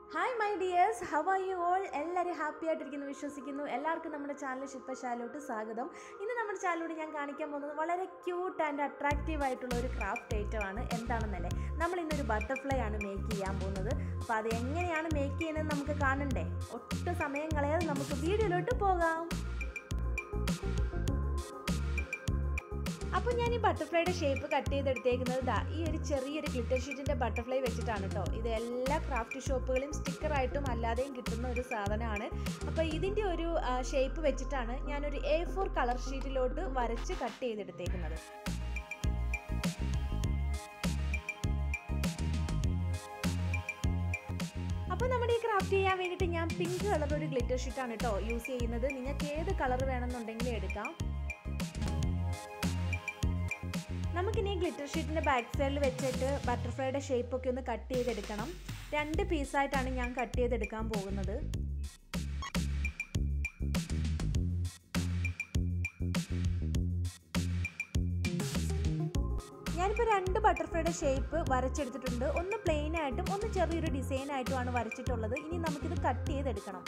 hi my dears how are you all എല്ലാവരും happy ആയിട്ടിരിക്കുന്നു വിശ്വസിക്കുന്നു എല്ലാവർക്കും നമ്മുടെ ചാനൽ ശില്പശാലോട്ട് സ്വാഗതം ഇന്ന് നമ്മുടെ ചാനലിലൂടെ ഞാൻ കാണിക്കാൻ പോകുന്നത് വളരെ ക്യൂട്ട് ആൻഡ് അട്രാക്റ്റീവ് ആയിട്ടുള്ള ഒരു ക്രാഫ്റ്റ് ഐറ്റം ആണ് എന്താണെന്നല്ലേ നമ്മൾ ഇന്നൊരു ബട്ടർഫ്ലൈ ആണ് മേക്ക് ചെയ്യാൻ പോകുന്നത് അപ്പോൾ അത് എങ്ങനെയാണ് മേക്ക് ചെയ്യുന്നത് നമുക്ക് കാണണ്ടേ ഒട്ടും സമയം കളയാതെ നമുക്ക് വീഡിയോയിലോട്ട് പോകാം അപ്പോൾ ഞാൻ ഈ ബട്ടർഫ്ലൈയുടെ ഷേപ്പ് കട്ട് ചെയ്തെടുത്തേക്കുന്നത് ദാ ഈ ഒരു ചെറിയൊരു ഗ്ലിറ്റർ ഷീറ്റിൻ്റെ ബട്ടർഫ്ലൈ വെച്ചിട്ടാണ് കേട്ടോ ഇത് എല്ലാ ക്രാഫ്റ്റ് ഷോപ്പുകളും സ്റ്റിക്കറായിട്ടും അല്ലാതെയും കിട്ടുന്ന ഒരു സാധനമാണ് അപ്പോൾ ഇതിൻ്റെ ഒരു ഷേപ്പ് വെച്ചിട്ടാണ് ഞാനൊരു എ ഫോർ കളർ ഷീറ്റിലോട്ട് വരച്ച് കട്ട് ചെയ്തെടുത്തേക്കുന്നത് അപ്പോൾ നമ്മുടെ ഈ ക്രാഫ്റ്റ് ചെയ്യാൻ വേണ്ടിയിട്ട് ഞാൻ പിങ്ക് കളർ ഒരു ഗ്ലിറ്റർ ഷീറ്റാണ് കേട്ടോ യൂസ് ചെയ്യുന്നത് നിങ്ങൾക്ക് ഏത് കളർ വേണമെന്നുണ്ടെങ്കിലും എടുക്കാം നമുക്കിനി ഗ്ലിറ്റർ ഷീറ്റിൻ്റെ ബാക്ക് സൈഡിൽ വെച്ചിട്ട് ബട്ടർഫ്ലൈയുടെ ഷേപ്പൊക്കെ ഒന്ന് കട്ട് ചെയ്തെടുക്കണം രണ്ട് പീസായിട്ടാണ് ഞാൻ കട്ട് ചെയ്തെടുക്കാൻ പോകുന്നത് ഞാനിപ്പോൾ രണ്ട് ബട്ടർഫ്ലൈയുടെ ഷേപ്പ് വരച്ചെടുത്തിട്ടുണ്ട് ഒന്ന് പ്ലെയിൻ ആയിട്ടും ഒന്ന് ചെറിയൊരു ഡിസൈൻ ആയിട്ടുമാണ് വരച്ചിട്ടുള്ളത് ഇനി നമുക്കിത് കട്ട് ചെയ്തെടുക്കണം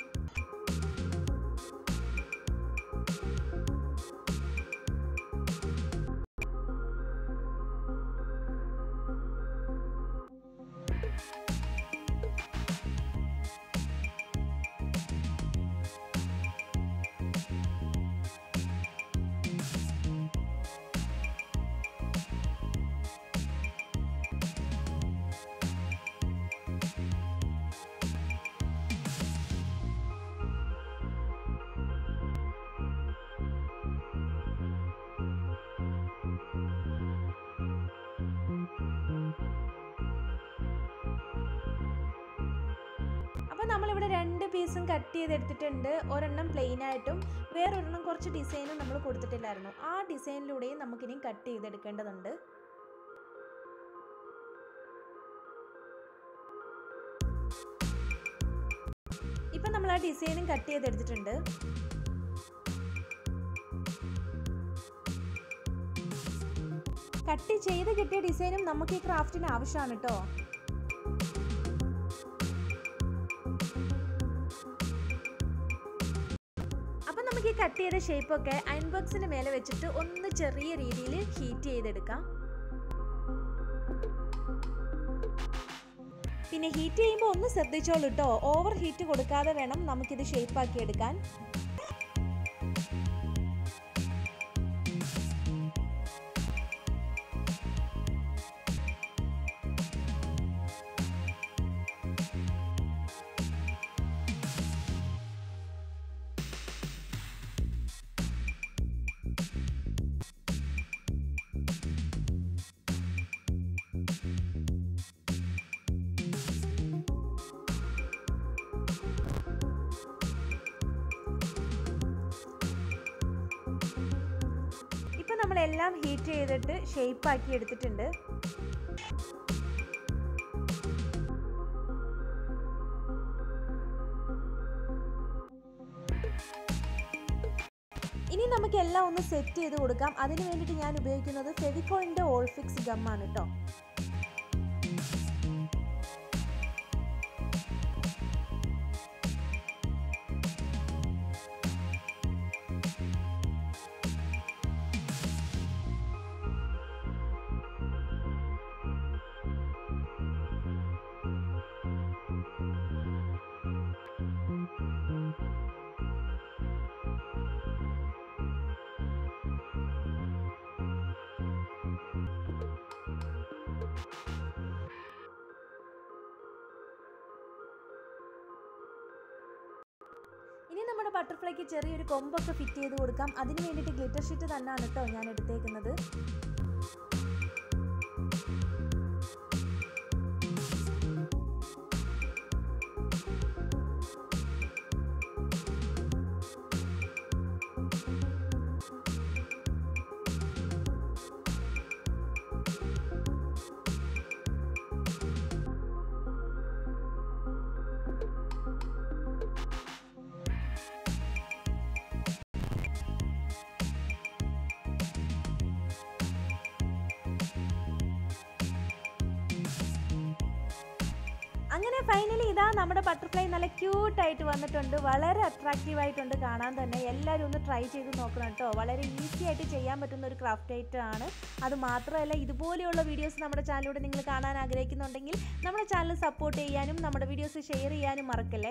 അപ്പോൾ നമ്മളിവിടെ രണ്ട് പീസും കട്ട് ചെയ്തെടുത്തിട്ടുണ്ട് ഒരെണ്ണം പ്ലെയിൻ ആയിട്ടും വേറൊരെണ്ണം കുറച്ച് ഡിസൈനും നമ്മൾ കൊടുത്തിട്ടില്ലായിരുന്നു ആ ഡിസൈനിലൂടെയും നമുക്കിനി കട്ട് ചെയ്തെടുക്കേണ്ടതുണ്ട് ഇപ്പം നമ്മൾ ആ ഡിസൈനും കട്ട് ചെയ്തെടുത്തിട്ടുണ്ട് കട്ട് ചെയ്ത് കിട്ടിയ ഡിസൈനും നമുക്ക് ഈ ക്രാഫ്റ്റിന് ആവശ്യമാണ് കേട്ടോ അപ്പം നമുക്ക് ഈ കട്ട് ചെയ്ത ഷേപ്പൊക്കെ അയൺ ബോക്സിന് മേലെ വെച്ചിട്ട് ഒന്ന് ചെറിയ രീതിയിൽ ഹീറ്റ് ചെയ്തെടുക്കാം പിന്നെ ഹീറ്റ് ചെയ്യുമ്പോൾ ഒന്ന് ശ്രദ്ധിച്ചോളൂ കേട്ടോ ഓവർ ഹീറ്റ് കൊടുക്കാതെ വേണം നമുക്കിത് ഷേപ്പാക്കി എടുക്കാൻ ഇപ്പം നമ്മളെല്ലാം ഹീറ്റ് ചെയ്തിട്ട് ഷേപ്പാക്കി എടുത്തിട്ടുണ്ട് ഇനി നമുക്ക് എല്ലാം ഒന്ന് സെറ്റ് ചെയ്ത് കൊടുക്കാം അതിന് വേണ്ടിയിട്ട് ഞാൻ ഉപയോഗിക്കുന്നത് ഫെവിക്കോളിൻ്റെ ഓൾഫിക്സ് ഗമ്മാണ് കേട്ടോ ഇനി നമ്മുടെ ബട്ടർഫ്ലൈക്ക് ചെറിയൊരു കൊമ്പൊക്കെ ഫിറ്റ് ചെയ്ത് കൊടുക്കാം അതിന് വേണ്ടിയിട്ട് ഗ്ലിറ്റർ ഷീറ്റ് തന്നെയാണ് കേട്ടോ ഞാൻ എടുത്തേക്കുന്നത് അങ്ങനെ ഫൈനലി ഇതാ നമ്മുടെ ബട്ടർഫ്ലൈ നല്ല ക്യൂട്ടായിട്ട് വന്നിട്ടുണ്ട് വളരെ അട്രാക്റ്റീവ് ആയിട്ടുണ്ട് കാണാൻ തന്നെ എല്ലാവരും ഒന്ന് ട്രൈ ചെയ്ത് നോക്കണം കേട്ടോ വളരെ ഈസി ആയിട്ട് ചെയ്യാൻ പറ്റുന്ന ഒരു ക്രാഫ്റ്റ് ഐറ്റം ആണ് അത് മാത്രമല്ല ഇതുപോലെയുള്ള വീഡിയോസ് നമ്മുടെ ചാനലിലൂടെ നിങ്ങൾ കാണാൻ ആഗ്രഹിക്കുന്നുണ്ടെങ്കിൽ നമ്മുടെ ചാനൽ സപ്പോർട്ട് ചെയ്യാനും നമ്മുടെ വീഡിയോസ് ഷെയർ ചെയ്യാനും മറക്കല്ലേ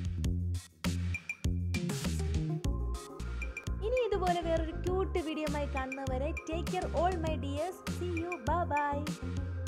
ഇനി ഇതുപോലെ വേറൊരു ക്യൂട്ട് വീഡിയോ ആയി കാണുന്നവരെ take care all my dears see you bye by